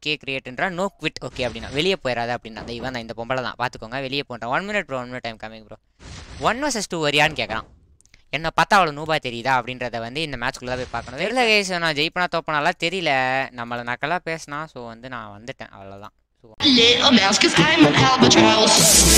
Okay கிரியேட்ன்றா no quit okay அப்படின்னா வெளியே போயிடாத அப்படின்னா அந்த இவன் தான் இந்த பொம்பளை தான் பார்த்துக்கோங்க வெளியே போன்றேன் one minute bro one minute time coming bro one versus two வரியான்னு கேட்குறான் என்ன பார்த்தா அவ்வளோ நூபா தெரியுதா அப்படின்றத வந்து இந்த மேட்ச்க்குள்ளே போய் பார்க்கணும் தெரியல கேஸ் நான் ஜெயிப்பனா தோப்பனாலாம் தெரியல நம்மளை நக்கலாக பேசினா ஸோ வந்து நான் வந்துட்டேன் அவ்வளோதான் little mouse, cause I'm an albatross.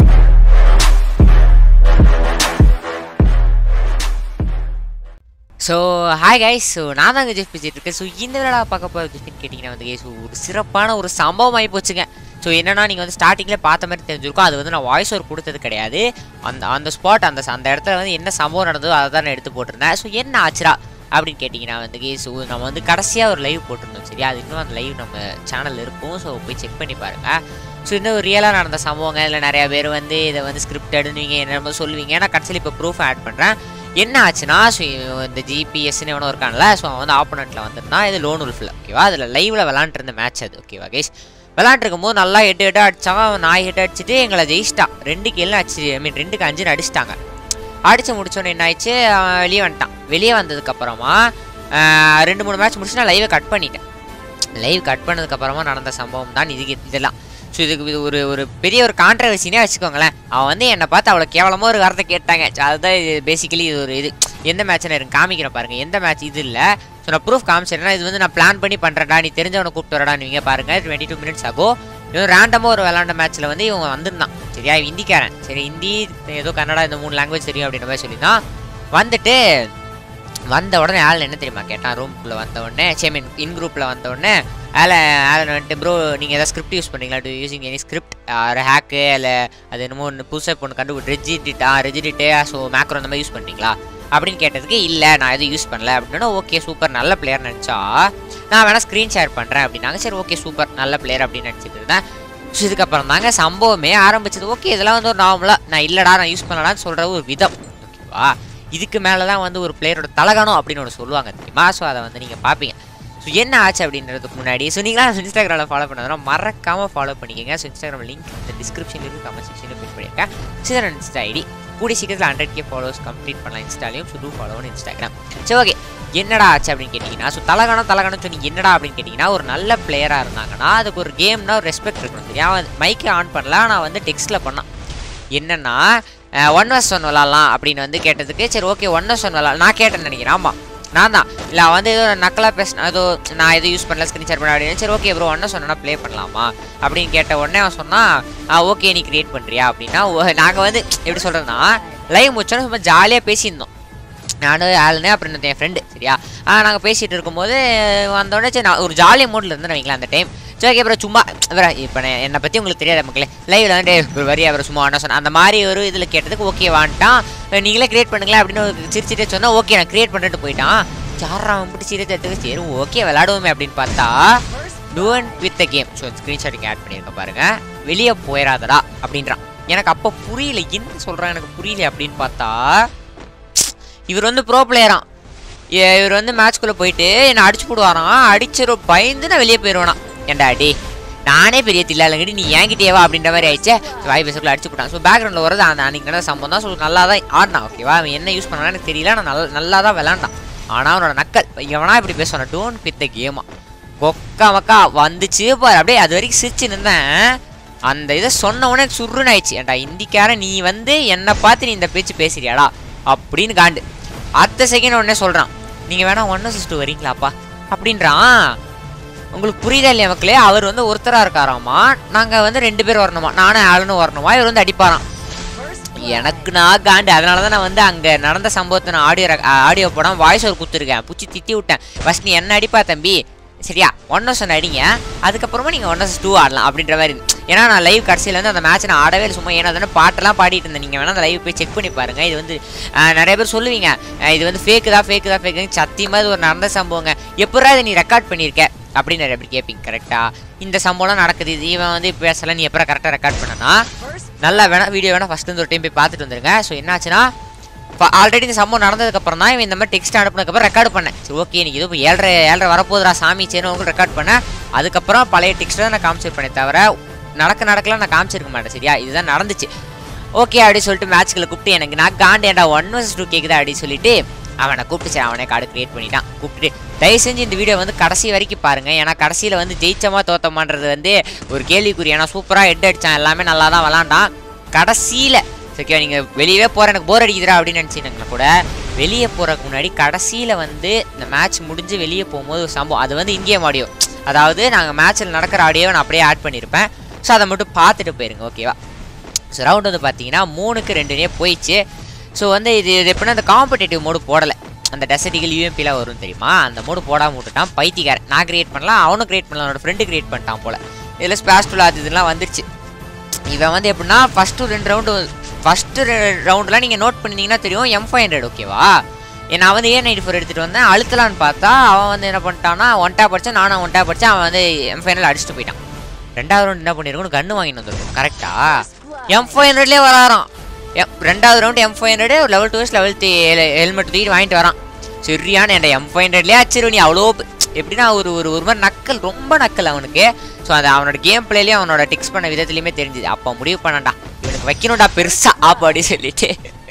So hi guys so நான் தாங்க ஜெஃப் பேசிட்டு இருக்கேன் ஸோ இந்த விழா பார்க்க போகிற ஜெஃப்னு கேட்டிங்கன்னா வந்து guys, ஒரு சிறப்பான ஒரு சம்பவம் ஆகி போச்சுங்க ஸோ என்னன்னா நீங்கள் வந்து ஸ்டார்டிங்கில் பார்த்த மாதிரி தெரிஞ்சிருக்கும் அது வந்து நான் வாய்ஸ் ஓவர் கொடுத்தது கிடையாது அந்த அந்த ஸ்பாட் அந்த அந்த இடத்துல வந்து என்ன சம்பவம் நடந்ததோ அதை தான் நான் எடுத்து போட்டிருந்தேன் ஸோ என்ன ஆச்சுரா அப்படின்னு கேட்டிங்கன்னா வந்து ஸோ நம்ம வந்து கடைசியாக ஒரு லைவ் போட்டிருந்தோம் சரியா அது இன்னும் அந்த லைவ் நம்ம சேனல் இருக்கும் ஸோ போய் செக் பண்ணி பாருங்கள் ஸோ இந்த ஒரு ரியலாக நடந்த சம்பவங்க இதில் நிறைய பேர் வந்து இதை வந்து ஸ்கிரிப்டட்னு நீங்கள் என்ன சொல்லுவீங்க நான் கடைசியில் இப்போ ப்ரூஃப் ஆட் பண்ணுறேன் என்ன ஆச்சுன்னா ஸோ இந்த ஜிபிஎஸ்ன்னு எவனோ இருக்கான்ல ஸோ அவன் வந்து ஆப்போனண்ட்டில் வந்திருந்தான் இது லோன் உல்ஃபில் ஓகேவா அதில் லைவில் விளாண்டுருந்த மேட்ச் அது ஓகேவா கேஸ் விளாண்டுருக்கும் போது நல்லா எட்டு எட்டு அடிச்சாங்க அவன் நாய் ஹெட் அடிச்சுட்டு எங்களை ஜெயிச்சிட்டான் ரெண்டுக்கு எல்லாம் அடிச்சு ஐ மீன் ரெண்டுக்கு அஞ்சுன்னு அடிச்சிட்டாங்க அடிச்சு முடிச்சோன்னே என்ன ஆயிடுச்சு அவன் வெளியே வந்துட்டான் வெளியே வந்ததுக்கப்புறமா ரெண்டு மூணு மேட்ச் முடிச்சு நான் லைவை கட் பண்ணிட்டேன் லைவ் கட் பண்ணதுக்கப்புறமா நடந்த சம்பவம் தான் இதுக்கு இதெல்லாம் ஸோ இதுக்கு இது ஒரு ஒரு பெரிய ஒரு கான்ட்ரவர்சினே வச்சுக்கோங்களேன் அவன் வந்து என்னை பார்த்து அவ்வளோ கேவலமாக ஒரு வார்த்தை கேட்டாங்க So அதுதான் இது பேசிக்கலி இது ஒரு இது எந்த மேட்ச்னு இருக்கு காமிக்கிறேன் பாருங்க எந்த மேட்ச் இது இல்லை ஸோ நான் ப்ரூஃப் காமிச்சிருந்தேன் இது வந்து நான் பிளான் பண்ணி பண்ணுறேன்டா நீ தெரிஞ்சவனை கூப்பிட்டு வரடா நீங்க பாருங்க டுவெண்ட்டி டூ மினிட்ஸ் ஆகும் இவன் ரேண்டமாக ஒரு விளாண்ட மேட்ச்சில் வந்து இவங்க வந்திருந்தான் சரியா இவன் ஹிந்திக்காரன் சரி ஹிந்தி ஏதோ கன்னடா இந்த மூணு லாங்குவேஜ் தெரியும் அப்படின்ற மாதிரி சொல்லியிருந்தான் வந்துட்டு வந்த உடனே ஆள் என்ன தெரியுமா கேட்டான் ரூம்குள்ளே வந்த உடனே சே மீன் இன் குரூப்பில் வந்த உடனே ஆல ஆலன் வந்துட்டு ப்ரோ நீங்கள் ஏதாவது ஸ்கிரிப்ட் யூஸ் பண்ணீங்களா டு யூஸிங் எனி ஸ்கிரிப்ட் ஒரு ஹேக்கு இல்லை அது என்னமோ ஒன்று புதுசாக பொண்ணு கண்டு ரெஜிடிட்டா ரெஜிடிட்டு ஸோ மேக்ரோ அந்த மாதிரி யூஸ் பண்ணிட்டீங்களா அப்படின்னு கேட்டதுக்கு இல்லை நான் எதுவும் யூஸ் பண்ணல அப்படின்னா ஓகே சூப்பர் நல்ல பிளேயர் நினச்சா நான் வேணால் ஸ்க்ரீன் ஷேர் பண்ணுறேன் அப்படின்னாங்க சரி ஓகே சூப்பர் நல்ல பிளேயர் அப்படின்னு நினச்சிட்டு இருந்தேன் ஸோ இதுக்கப்புறம் தாங்க சம்பவமே ஆரம்பிச்சது ஓகே இதெல்லாம் வந்து ஒரு நார்மலாக நான் இல்லைடா நான் யூஸ் பண்ணலான்னு சொல்கிற ஒரு விதம் ஓகேவா இதுக்கு மேலே தான் வந்து ஒரு பிளேயரோட தலகணம் அப்படின்னு ஒன்று சொல்லுவாங்க தெரியுமா ஸோ அதை வந்து நீங்கள் பார்ப்பீங்க ஸோ என்ன ஆச்சு அப்படின்றதுக்கு முன்னாடி ஸோ நீங்களாம் இன்ஸ்டாகிராமில் ஃபாலோ பண்ணதுனா மறக்காமல் ஃபாலோ பண்ணிக்கோங்க ஸோ இன்ஸ்டாகிராம் லிங்க் இந்த டிஸ்கிரிப்ஷனில் இருக்கு கமெண்ட் செக்ஷனில் பின் பண்ணியிருக்கேன் சிதர் இன்ஸ்டா ஐடி கூடிய சீக்கிரத்தில் ஹண்ட்ரட் கே ஃபாலோஸ் கம்ப்ளீட் பண்ணலாம் இன்ஸ்டாலையும் ஸோ டூ ஃபாலோன்னு இன்ஸ்டாகிராம் சரி ஓகே என்னடா ஆச்சு அப்படின்னு கேட்டிங்கன்னா ஸோ தலகணம் தலகணம் சொல்லி என்னடா அப்படின்னு கேட்டிங்கன்னா ஒரு நல்ல பிளேயராக இருந்தாங்கன்னா அதுக்கு ஒரு கேம்னா ஒரு ரெஸ்பெக்ட் இருக்கணும் சரியா மைக்கை ஆன் பண்ணல நான் வந்து டெக்ஸ்ட்டில் பண்ணான் என்னன்னா ஒன் வர்ஸ் ஒன் விளாட்லாம் அப்படின்னு வந்து கேட்டதுக்கு சரி ஓகே ஒன் வர்ஸ் ஒன் விளாட் நான் கேட்டேன்னு நினைக்கிறேன் ஆமாம் நான் தான் இல்லை வந்து ஏதோ நக்கலாக பேசின ஏதோ நான் எதுவும் யூஸ் பண்ணல ஸ்க்ரீன் ஷேர் பண்ண அப்படின்னு சரி ஓகே ப்ரோ ஒன்றும் சொன்னா ப்ளே பண்ணலாமா அப்படின்னு கேட்ட உடனே அவன் சொன்னான் ஓகே நீ கிரியேட் பண்ணுறியா அப்படின்னா நாங்கள் வந்து எப்படி சொல்கிறதுனா லைவ் முடிச்சோன்னு சும்மா ஜாலியாக பேசியிருந்தோம் நானும் ஆளுனே அப்புறம் என் ஃப்ரெண்டு சரியா நாங்கள் பேசிகிட்டு இருக்கும்போது வந்தோடனே சரி நான் ஒரு ஜாலி மூடில் இருந்தேன் வைங்களேன் அந்த டைம் சரி ஓகே அப்புறம் சும்மா அப்புறம் இப்போ என்னை பற்றி உங்களுக்கு தெரியாத மக்களே லைவில் வந்து ஒரு வரி அப்புறம் சும்மா ஒன்றா சொன்னேன் அந்த மாதிரி ஒரு இதில் கேட்டதுக்கு ஓகே வான்ட்டான் நீங்களே கிரியேட் பண்ணுங்களேன் அப்படின்னு ஒரு சிரிச்சிட்டே சொன்னால் ஓகே நான் கிரியேட் பண்ணிட்டு போயிட்டான் சாரா அவன் பிடிச்சி எடுத்துக்கு சரி ஓகே விளாடுவோமே அப்படின்னு பார்த்தா tune with the game so screenshot இங்கே ஆட் பண்ணியிருக்கேன் பாருங்கள் வெளியே போயிடாதடா அப்படின்றான் எனக்கு அப்போ புரியல என்ன சொல்கிறான் எனக்கு புரியல அப்படின்னு பார்த்தா இவர் வந்து ப்ரோ பிளேயரான் இவர் வந்து மேட்ச்குள்ளே போயிட்டு என்னை அடிச்சு போடுவாராம் அடிச்சிரு பயந்து நான் வெளியே போயிடுவேனா ஏன்டா டே நானே பெரிய தில்லாலங்கடி நீ ஏங்கிட்டேவா அப்படின்ற மாதிரி ஆயிடுச்சு வாய் பேசுக்குள்ள அடிச்சு போட்டான் ஸோ பேக்ரவுண்டில் வரது அந்த அன்றைக்கி நடந்த சம்பவம் தான் ஸோ நல்லா தான் ஆடினான் ஓகேவா அவன் என்ன யூஸ் பண்ணான்னு எனக்கு தெரியல நான் நல்லா நல்லா தான் விளாண்டான் ஆனால் அவனோட நக்கல் எவனா இப்படி பேசுவான் டோன் பித்த கேமா கொக்கா மக்கா வந்துச்சு பாரு அப்படியே அது வரைக்கும் சிரிச்சு நின்றேன் அந்த இதை சொன்ன உடனே சுருன்னு ஆயிடுச்சு ஏன்டா இந்திக்காரன் நீ வந்து என்னை பார்த்து நீ இந்த பேச்சு பேசுறியாடா அப்படின்னு காண்டு அடுத்த செகண்ட் உடனே சொல்கிறான் நீங்கள் வேணா ஒன்று சிஸ்டர் வரீங்களாப்பா அப்படின்றான் உங்களுக்கு புரியுதா இல்லையா மக்களே அவர் வந்து ஒருத்தராக இருக்காராமா நாங்கள் வந்து ரெண்டு பேர் வரணுமா நானும் ஆளுன்னு வரணுமா இவர் வந்து அடிப்பாராம் எனக்கு நான் காண்டு அதனால தான் நான் வந்து அங்கே நடந்த சம்பவத்தை நான் ஆடியோ ஆடியோ போடாமல் வாய்ஸ் ஒரு குத்துருக்கேன் பிடிச்சி திட்டி விட்டேன் ஃபஸ்ட் நீ என்ன அடிப்பா தம்பி சரியா ஒன் ஹவர்ஸ் அடிங்க அதுக்கப்புறமா நீங்கள் ஒன் ஹவர்ஸ் டூ ஆடலாம் அப்படின்ற மாதிரி ஏன்னா நான் லைவ் கடைசியில் வந்து அந்த மேட்ச் நான் ஆடவே இல்லை சும்மா ஏன்னா தானே பாட்டெல்லாம் பாடிட்டு இருந்தேன் நீங்கள் வேணால் அந்த லைவ் போய் செக் பண்ணி பாருங்கள் இது வந்து நிறைய பேர் சொல்லுவீங்க இது வந்து ஃபேக்கு தான் ஃபேக்கு தான் ஃபேக்கு சத்தியமாக இது ஒரு நடந்த சம்பவங்க எப்படா இதை நீ ரெக்கார்ட் பண்ணியிருக்க அப்படின்னு நிறைய பேர் கேட்பீங்க கரெக்டாக இந்த சம்பவம்லாம் நடக்குது இது இவன் வந்து பேசலை நீ எப்போ கரெக்டாக ரெக்கார்ட் பண்ணனா நல்லா வேணா வீடியோ வேணா ஃபஸ்ட்டு வந்து ஒரு டைம் போய் பார்த்துட்டு வந்துருங்க ஸோ என்னாச்சுன்னா இப்போ ஆல்ரெடி இந்த சம்பவம் நடந்ததுக்கப்புறம் தான் இவன் இந்த மாதிரி டெக்ஸ்ட் அனுப்புனதுக்கப்புறம் ரெக்கார்ட் பண்ணேன் சரி ஓகே நீ இது ஏழரை ஏழரை வரப்போதுரா சாமி சேனு உங்களுக்கு ரெக்கார்ட் பண்ணேன் அதுக்கப்புறம் பழைய டெக்ஸ்ட் தான் நான் காமிச்சிருப்பேனே தவிர நடக்க நடக்கலாம் நான் காமிச்சிருக்க மாட்டேன் சரியா இதுதான் நடந்துச்சு ஓகே அப்படின்னு சொல்லிட்டு மேட்ச்களை கூப்பிட்டு எனக்கு நான் காண்டேண்டா ஒன் வர்ஸ் டூ கேக்குதா அப்படின்னு சொல்லிட்டு அவனை கூப்பிட்டு சரி அவனே கார்டு கிரியேட் பண்ணிட்டான் கூப்பிட்டு தயவு செஞ்சு இந்த வீடியோ வந்து கடைசி வரைக்கும் பாருங்க ஏன்னா கடைசியில் வந்து ஜெயிச்சமா தோத்தமான்றது வந்து ஒரு கேள்விக்குறி ஏன்னா சூப்பராக ஹெட் அடிச்சான் எல்லாமே நல்லா தான் விளாண்டான் கடைசியில் ஓகே நீங்கள் வெளியவே போகிற எனக்கு போர் அடிக்குதுடா அப்படின்னு நினச்சிங்கன்னா கூட வெளியே போகிறதுக்கு முன்னாடி கடைசியில் வந்து இந்த மேட்ச் முடிஞ்சு வெளியே போகும்போது ஒரு சம்பவம் அது வந்து இங்கேயும் ஆடியோ அதாவது நாங்கள் மேட்ச்சில் நடக்கிற ஆடியோவை நான் அப்படியே ஆட் பண்ணியிருப்பேன் ஸோ அதை மட்டும் பார்த்துட்டு போயிருங்க ஓகேவா ஸோ ரவுண்ட் வந்து பார்த்தீங்கன்னா மூணுக்கு ரெண்டுனே போயிடுச்சு ஸோ வந்து இது இது எப்படின்னா அந்த காம்படேட்டிவ் மோடு போடலை அந்த டெசர்டிகள் யூஎம்பிலாம் வரும் தெரியுமா அந்த மோடு போடாம விட்டுட்டான் பைத்தியக்காரன் நான் கிரியேட் பண்ணலாம் அவனும் கிரியேட் பண்ணலாம் அவனோட ஃப்ரெண்டு கிரியேட் பண்ணிட்டான் போல இதில் ஸ்பேஸ்டுல அது இதெல்லாம் வந்துருச்சு இவன் வந்து எப்படின்னா ஃபஸ்ட்டு ரெண்டு ரவுண்டு ஃபஸ்ட்டு ரவுண்டெலாம் நீங்கள் நோட் பண்ணிங்கன்னா தெரியும் எம் ஃபைவ் ஹண்ட்ரட் ஓகேவா ஏ, நான் வந்து ஏ நைன்டி ஃபோர் எடுத்துகிட்டு வந்தேன் அழுத்தலான்னு பார்த்தா அவன் வந்து என்ன பண்ணிட்டான்னா ஒன் டேப் படித்தான் நானும் ஒன் டேப் படித்தேன் அவன் வந்து எம் ஃபைனல் அடிச்சுட்டு போயிட்டான் ரெண்டாவது ரவுண்ட் என்ன பண்ணியிருக்கணும் கன்று வாங்கிட்டு வந்திருக்கும் கரெக்டா எம் ஃபைவ் ஹண்ட்ரட்லேயே வராறான் எம் ரெண்டாவது round M five hundred level two level three helmet தூக்கிட்டு வாங்கிட்டு வரான் சரியான என் எம் ஃபைவ் ஹண்ட்ரட்லேயே அச்சிரு நீ அவ்வளோ ப- எப்படின்னா ஒரு ஒரு ஒரு மாதிரி நக்கல் ரொம்ப நக்கல் அவனுக்கு ஸோ அது அவனோட கேம் பிளேலேயும் அவனோட டிக்ஸ் பண்ண விதத்துலையுமே தெரிஞ்சுது அப்போ முடிவு பண்ணண்டா இவனுக்கு வைக்கணும்டா பெருசா ஆப் அப்படி சொல்லிட்டு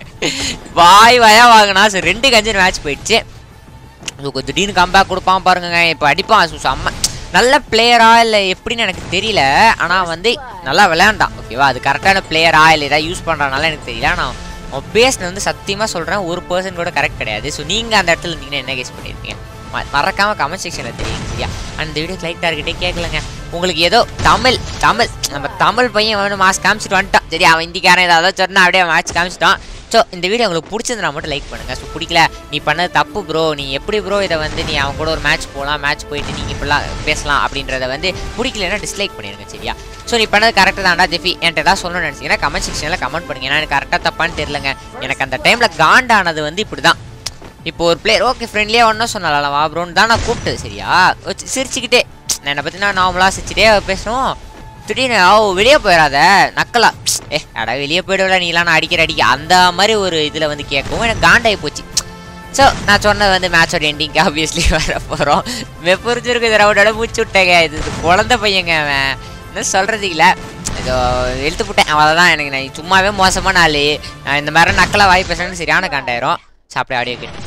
வாய் வாயா வாங்கினா ஸோ ரெண்டு கஞ்சன் மேட்ச் போயிடுச்சு ஸோ கொஞ்சம் திடீர்னு கம்பேக் கொடுப்பான் பாருங்க இப்போ அடிப்பான் ஸோ செம்ம நல்ல பிளேயரா இல்லை எப்படின்னு எனக்கு தெரியல ஆனால் வந்து நல்லா விளையாண்டான் ஓகேவா அது கரெக்டான பிளேயரா இல்லை ஏதாவது யூஸ் பண்ணுறனால எனக்கு தெரியல ஆனால் அவன் பேசினது வந்து சத்தியமாக சொல்கிறேன் ஒரு பர்சன் கூட கரெக்ட் கிடையாது ஸோ நீங்கள் அந்த இடத்துல இருந்தீங்கன்னா என்ன கேஸ் பண்ணியிருப்பீங்க ம- மறக்காம கமெண்ட் செக்ஷனில் தெரியும் சரியா அந்த வீடியோ லைக் டார்கிட்டே கேட்கலங்க உங்களுக்கு ஏதோ தமிழ் தமிழ் நம்ம தமிழ் பையன் வேணும் மாஸ் காமிச்சிட்டு வந்துட்டான் சரி அவன் இந்திக்காரன் ஏதாவது சொன்னா அப்படியே மேட்ச் காமிச்சிட்டான் ஸோ இந்த வீடியோ உங்களுக்கு பிடிச்சிருந்தா மட்டும் லைக் பண்ணுங்கள் ஸோ பிடிக்கல நீ பண்ணது தப்பு ப்ரோ நீ எப்படி ப்ரோ இதை வந்து நீ அவன் கூட ஒரு மேட்ச் போகலாம் மேட்ச் போயிட்டு நீங்கள் இப்படிலாம் பேசலாம் அப்படின்றத வந்து பிடிக்கலன்னா டிஸ்லைக் பண்ணிடுங்க சரியா ஸோ நீ பண்ணது கரெக்டாக தான்டா ஜெஃபி என்கிட்ட ஏதாவது சொல்லணும்னு நினச்சிங்கன்னா கமெண்ட் செக்ஷனில் கமெண்ட் பண்ணுங்க ஏன்னா எனக்கு கரெக்டாக தப்பான்னு தெரிலங்க எனக்கு அந்த டைமில் காண்டானது வந்து இப்படி தான் இப்போ ஒரு பிளேயர் ஓகே ஃப்ரெண்ட்லியாக ஒன்றும் சொன்னால வா ப்ரோன்னு தான் நான் கூப்பிட்டது சரியா வச்சு சிரிச்சுக்கிட்டே நான் என்னை பற்றி நான் நார்மலாக சிரிச்சுட்டே பேசணும் திடீர்னு ஓ வெளியே போயிடாத நக்கலா ஏ அடா வெளியே போயிடுவில நீலாம் நான் அடிக்கிற அடிக்க அந்த மாதிரி ஒரு இதில் வந்து கேட்கவும் எனக்கு காண்டாகி போச்சு ஸோ நான் சொன்னது வந்து மேட்சோட எண்டிங்க்கு ஆப்வியஸ்லி வர போகிறோம் வெப்புரிச்சிருக்கு இதை ரவுடோட மூச்சு விட்டேங்க இது இது குழந்த பையங்க அவன் இன்னும் சொல்கிறது இல்லை ஏதோ எழுத்து போட்டேன் அவ்வளோதான் எனக்கு நான் சும்மாவே மோசமான ஆள் நான் இந்த மாதிரி நக்கலாக வாய் பேசுறேன்னு சரியான காண்டாயிரும் சாப்பிட ஆடியோ கேட்டு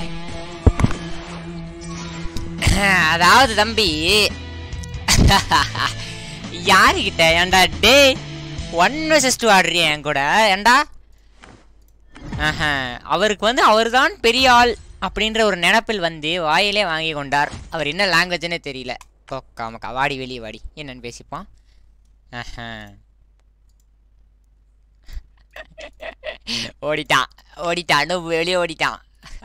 அதாவது தம்பி யாருக்கிட்ட ஏன்டா டே ஒன் வர்சஸ் டூ ஆடுறியா என் கூட ஏன்டா ஆஹா, அவருக்கு வந்து அவர்தான் பெரிய ஆள் அப்படின்ற ஒரு நினப்பில் வந்து வாயிலே வாங்கி கொண்டார் அவர் என்ன லாங்குவேஜ்னே தெரியல கொக்காமக்கா வாடி வெளியே வாடி என்னன்னு பேசிப்பான் ஆஹா. ஓடிட்டான் ஓடிட்டான் இன்னும் வெளியே ஓடிட்டான்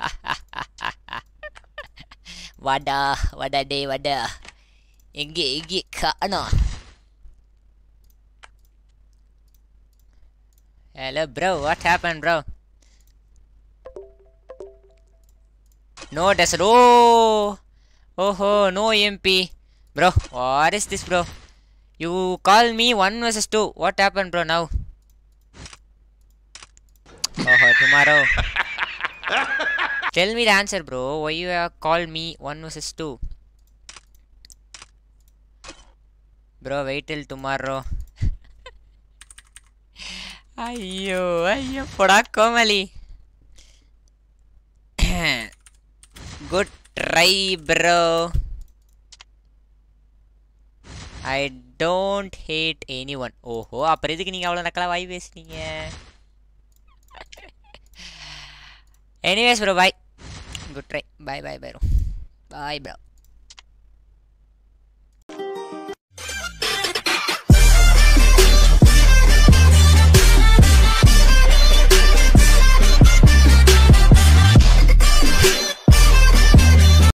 வாடா வாடா டே வாடா எங்கே எங்கே காணோம் hello bro what happen bro no desert oh ஓஹோ no MP bro what is this bro you call me one versus two what happen bro now ஓஹோ tomorrow Tell me the answer, bro. Why you have called me one versus two? Bro, wait till tomorrow. ஐயோ ஐயோ போடா கோமலி good try bro I don't hate anyone ஓஹோ அப்புறம் எதுக்கு நீங்கள் அவ்வளோ நக்கலா வாய் பேசுனீங்க anyways bro bye good try bye bye bye bro bye bro